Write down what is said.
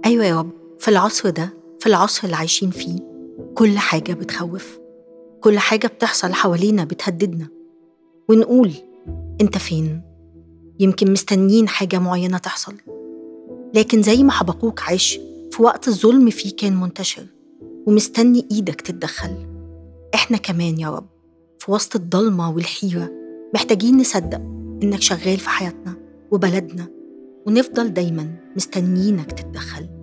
أيوة يا رب في العصر ده في العصر اللي عايشين فيه كل حاجة بتخوف كل حاجة بتحصل حوالينا بتهددنا ونقول أنت فين؟ يمكن مستنيين حاجة معينة تحصل لكن زي ما حبقوك عاش في وقت الظلم فيه كان منتشر ومستني إيدك تتدخل إحنا كمان يا رب في وسط الضلمة والحيرة محتاجين نصدق إنك شغال في حياتنا وبلدنا ونفضل دايما مستنيينك تتدخل